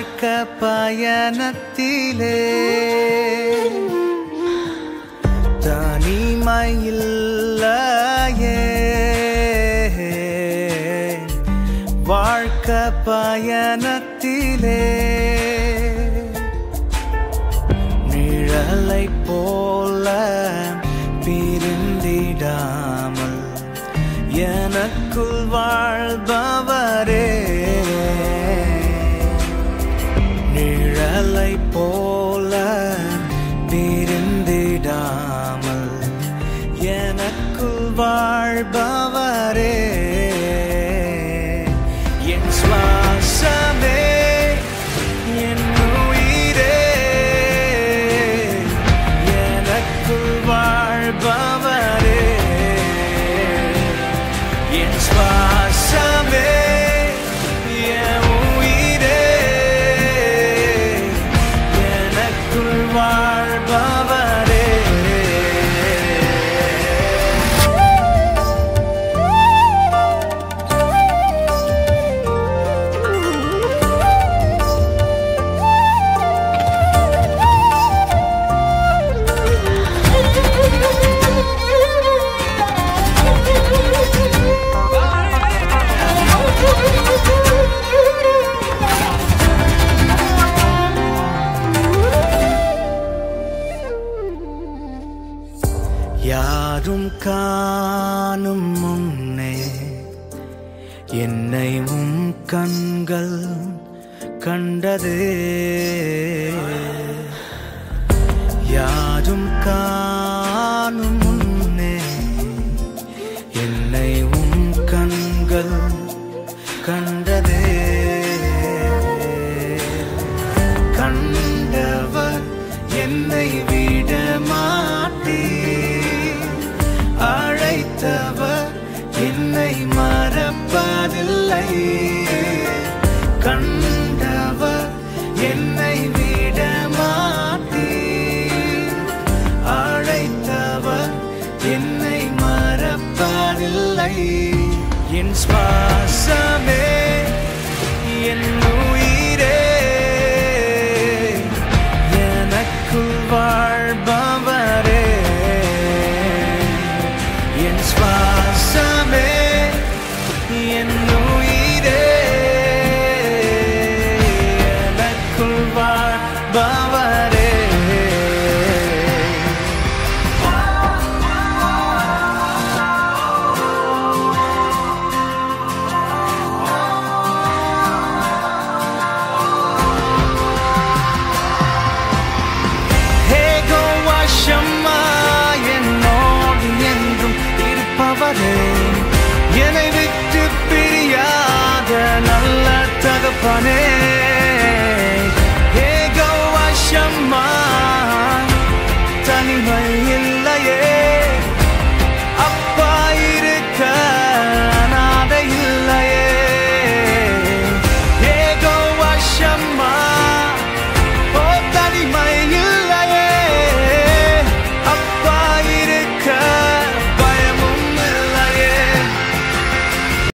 வாழ்க்க பயணத்திலே தனிமையில்லையே வாழ்க்க பயணத்திலே நிழலை போல பிரிந்திடாமல் எனக்குள் வாழ்பவரே நிழலை போல பிரிந்திடாமல் எனக்குள் வாழ்பவரே என் சுவாசமே என் உயிரே எனக்குள் வாழ்பவரே என் சுவாசமே என் உயிரே எனக்குள் வாழ்பவரே யாரும் காணும் முன்னே என்னை உம் கண்கள் கண்டதே யாரும் காணும் முன்னே என்னை உம் கண்கள் கண்டதே கண்டவர் என்னை விட மாட்டீர் அழைத்தவர் என்னை மறப்பதில்லை கண்டவர் என்னை விட மாட்டீர் அழைத்தவர் என்னை மறப்பதில்லை என் சுவாசமே என் உயிரே எனக்குள் வாழ்பவரே என் சுவாசமே என் உயிரே எனக்குள் வாழ்பவரே ஹேகோவா ஷம்மா என்னோடு என்றும் இருப்பவரே என்னை விட்டு பிரியாத நல்ல தகப்பனே